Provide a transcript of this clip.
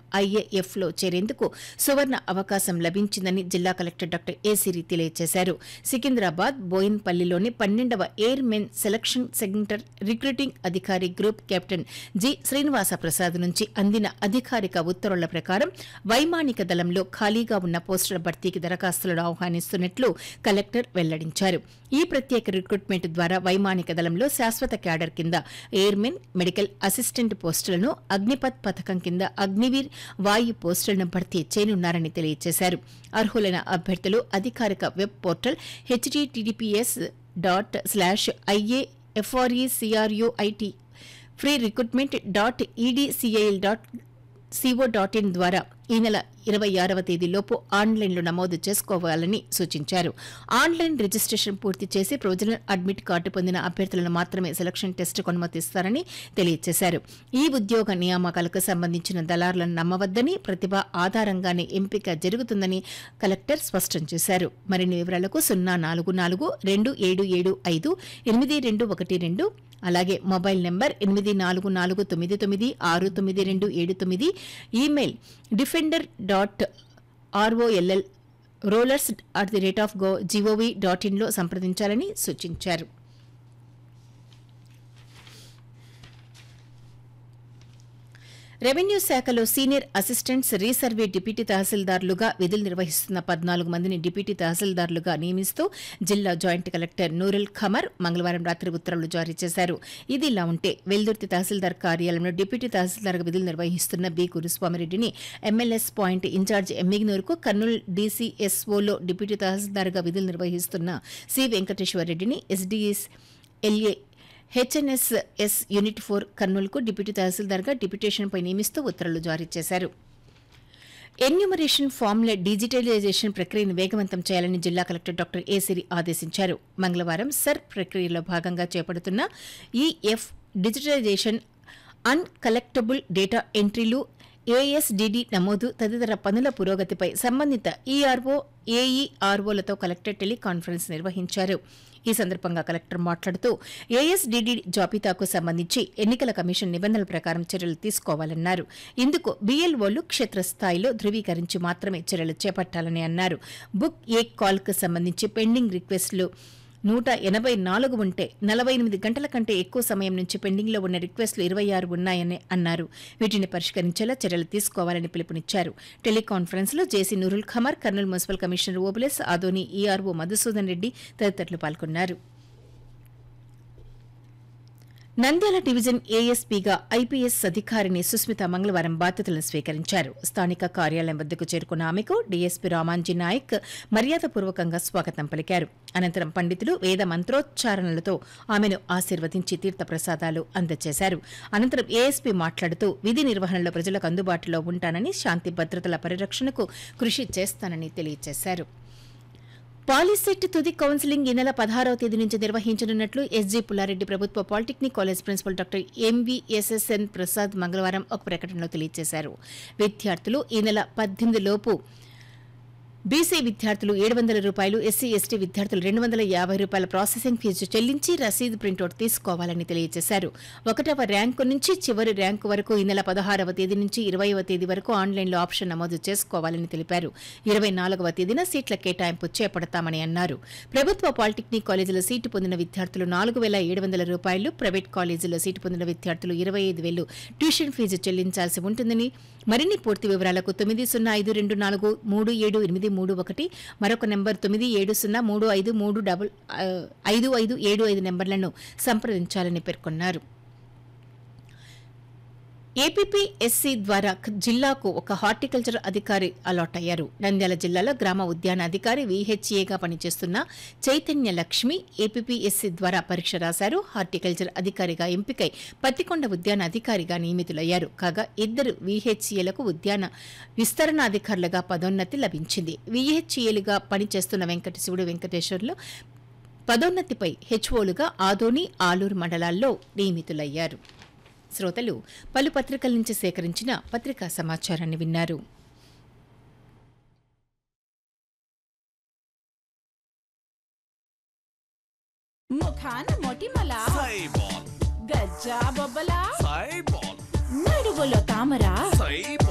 ఐఏఎఫ్లో చేరేందుకు సువర్ణ అవకాశం లభించిందని జిల్లా కలెక్టర్ డాక్టర్ ఏ సిరి తెలియజేశారు సికింద్రాబాద్ బోయిన్పల్లిలోని పన్నెండవ airmen selection centre recruiting అధికారి group captain G Srinivasa Prasad నుంచి అందిన అధికారిక ఉత్తర్వుల ప్రకారం వైమానిక దళంలో ఖాళీగా ఉన్న పోస్టుల భర్తీకి దరఖాస్తులను ఆహ్వానిస్తున్నట్లు కలెక్టర్ వెల్లడించారు ఈ ప్రత్యేక రిక్రూట్మెంట్ ద్వారా వైమానిక దళంలో శాశ్వత క్యాడర్ కింద ఎయిర్మెన్ మెడికల్ అసిస్టెంట్ పోస్టులను అగ్నిపత్ పథకం కింద అగ్నివీర్ వాయు పోస్టులను భర్తీ చేయనున్నారని తెలియజేశారు అర్హులైన అభ్యర్థులు అధికారిక web portal https dot slash IA FRECRUIT free recruitment dot EDCIL dot CO dot in ద్వారా ఈ నెల ఇరవై ఆరవ తేదీలోపు ఆన్లైన్లో నమోదు చేసుకోవాలని సూచించారు ఆన్లైన్ రిజిస్ట్రేషన్ పూర్తి చేసి ప్రొవిజనల్ అడ్మిట్ కార్డు పొందిన అభ్యర్థులను మాత్రమే సెలక్షన్ టెస్టుకు అనుమతిస్తారని తెలియజేశారు ఈ ఉద్యోగ నియామకాలకు సంబంధించిన దళారులను నమ్మవద్దని ప్రతిభ ఆధారంగానే ఎంపిక జరుగుతుందని కలెక్టర్ స్పష్టం చేశారు మరిన్ని వివరాలకు సున్నా నాలుగు నాలుగు రెండు ఏడు ఏడు ఐదు ఎనిమిది రెండు ఒకటి రెండు అలాగే మొబైల్ నెంబర్ ఎనిమిది నాలుగు నాలుగు తొమ్మిది తొమ్మిది ఆరు తొమ్మిది రెండు ఏడు తొమ్మిది email defender dot ROLL rollers at the rate of go GOV dot ఇన్లో సంప్రదించాలని సూచించారు రెవెన్యూ శాఖలో సీనియర్ అసిస్టెంట్స్ రీసర్వే డిప్యూటీ తహసీల్దార్లుగా విధులు నిర్వహిస్తున్న పద్నాలుగు మందిని డిప్యూటీ తహసీల్దార్లుగా నియమిస్తూ జిల్లా జాయింట్ కలెక్టర్ నూరుల్ ఖమర్ మంగళవారం రాత్రి ఉత్తర్వులు జారీ చేశారు ఇది ఇలా ఉంటే వెల్దుర్తి తహసీల్దార్ కార్యాలయంలో డిప్యూటీ తహసీల్దార్గా విధులు నిర్వహిస్తున్న బి గురుస్వామిరెడ్డిని ఎమ్మెల్యేస్ పాయింట్ ఇన్ఛార్జ్ ఎమ్మిగ్నూరుకు కర్నూలు డీసీఎస్ఓలో డిప్యూటీ తహసీల్దార్గా విధులు నిర్వహిస్తున్న సి వెంకటేశ్వరరెడ్డిని SDS LA HNSS unit four కర్నూలుకు డిప్యూటీ తహసీల్దార్గా డిప్యూటేషన్పై నియమిస్తూ ఉత్తర్వులు జారీ చేశారు ఎన్యూమరేషన్ ఫామ్ల డిజిటలైజేషన్ ప్రక్రియను వేగవంతం చేయాలని జిల్లా కలెక్టర్ డాక్టర్ ఏ సిరి ఆదేశించారు మంగళవారం సర్ ప్రక్రియలో భాగంగా చేపడుతున్న EF digitalisation uncollectable data ఎంట్రీలు ఏఎస్డిడి నమోదు తదితర పనుల పురోగతిపై సంబంధిత ఈఆర్ఓ ఏఈఆర్ఓలతో కలెక్టర్ టెలికాన్ఫరెన్స్ నిర్వహించారు ఈ సందర్భంగా కలెక్టర్ మాట్లాడుతూ ఏఎస్డిడి జాబితాకు సంబంధించి ఎన్నికల కమిషన్ నిబంధనల ప్రకారం చర్యలు తీసుకోవాలన్నారు ఇందుకు బీఎల్ఓలు క్షేత్రస్థాయిలో ధృవీకరించి మాత్రమే చర్యలు చేపట్టాలని అన్నారు బుక్ ఏ కాల్కు సంబంధించి పెండింగ్ రిక్వెస్టులు నూట ఎనభై నాలుగు ఉంటే నలభై ఎనిమిది గంటల కంటే ఎక్కువ సమయం నుంచి పెండింగ్లో ఉన్న రిక్వెస్టులు ఇరవై ఆరు ఉన్నాయని అన్నారు వీటిని పరిష్కరించేలా చర్యలు తీసుకోవాలని పిలుపునిచ్చారు టెలికాన్ఫరెన్స్లో JC Noorul Khamar Kurnool municipal commissioner Obules Adoni ERO Madhusudan Reddy తదితరులు పాల్గొన్నారు నంద్యాల డివిజన్ ఏఎస్పీగా ఐపీఎస్ అధికారిని సుస్మిత మంగళవారం బాధ్యతలను స్వీకరించారు స్థానిక కార్యాలయం వద్దకు చేరుకున్న ఆమెకు డీఎస్పీ రామాంజీ నాయక్ మర్యాదపూర్వకంగా స్వాగతం పలికారు అనంతరం పండితులు వేద మంత్రోచ్చారణలతో ఆమెను ఆశీర్వదించి తీర్థప్రసాదాలు అందజేశారు అనంతరం ఏఎస్పీ మాట్లాడుతూ విధి నిర్వహణలో ప్రజలకు అందుబాటులో ఉంటానని శాంతి భద్రతల పరిరక్షణకు కృషి చేస్తానని తెలియజేశారు పాలిసెట్ తుది కౌన్సిలింగ్ ఈ నెల పదహారవ తేదీ నుంచి నిర్వహించనున్నట్లు ఎస్జీ పుల్లారెడ్డి ప్రభుత్వ polytechnic college principal doctor MVSSN Prasad మంగళవారం ఒక ప్రకటనలో తెలియజేశారు విద్యార్థులు ఈ నెల పద్దెనిమిది లోపు బీసీ విద్యార్థులు ఏడు వందల రూపాయలు ఎస్సీ ఎస్టీ విద్యార్థులు రెండు వందల యాభై రూపాయల ప్రాసెసింగ్ ఫీజు చెల్లించి రసీదు ప్రింటౌట్ తీసుకోవాలని తెలియజేశారు ఒకటవ ర్యాంకు నుంచి చివరి ర్యాంకు వరకు ఈ నెల పదహారవ తేదీ నుంచి ఇరవైవ తేదీ వరకు ఆన్లైన్లో ఆప్షన్ నమోదు చేసుకోవాలని తెలిపారు ఇరవై నాలుగవ తేదీన సీట్ల కేటాయింపు చేపడతామని అన్నారు ప్రభుత్వ పాలిటెక్నిక్ కాలేజీలో సీటు పొందిన విద్యార్థులు నాలుగు వేల ఏడు వందల రూపాయలు ప్రైవేట్ కాలేజీలో సీటు పొందిన విద్యార్థులు ఇరవై ఐదు వేలు ట్యూషన్ ఫీజు చెల్లించాల్సి ఉంటుందని మరిన్ని పూర్తి వివరాలకు తొమ్మిది సున్నా ఐదు రెండు నాలుగు మూడు ఏడు ఎనిమిది మూడు ఒకటి మరొక నెంబర్ తొమ్మిది ఏడు సున్నా మూడు ఐదు మూడు డబుల్ ఆ, ఐదు ఐదు ఏడు ఐదు నెంబర్లను సంప్రదించాలని పేర్కొన్నారు ఏపీపీఎస్సీ ద్వారా క- జిల్లాకు ఒక హార్టికల్చర్ అధికారి అలాట్ అయ్యారు నంద్యాల జిల్లాలో గ్రామ ఉద్యాన అధికారి వీహెచ్ఏగా పనిచేస్తున్న చైతన్య లక్ష్మి ఏపీపీఎస్సీ ద్వారా పరీక్ష రాశారు హార్టికల్చర్ అధికారిగా ఎంపికై పత్తికొండ ఉద్యాన అధికారిగా నియమితులయ్యారు కాగా ఇద్దరు వీహెచ్ఏలకు ఉద్యాన విస్తరణ అధికారులుగా పదోన్నతి లభించింది వీహెచ్ఏలుగా పనిచేస్తున్న వెంకటశివుడు వెంకటేశ్వర్లు పదోన్నతిపై హెచ్ఓలుగా ఆదోని ఆలూరు మండలాల్లో నియమితులయ్యారు శ్రోతలు పలు పత్రికల నుంచి సేకరించిన పత్రికా సమాచారాన్ని విన్నారు ముఖాన మొటిమల సైబాల్ గజ్జా బొబ్బల సైబాల్ నడువులో తామర సైబాల్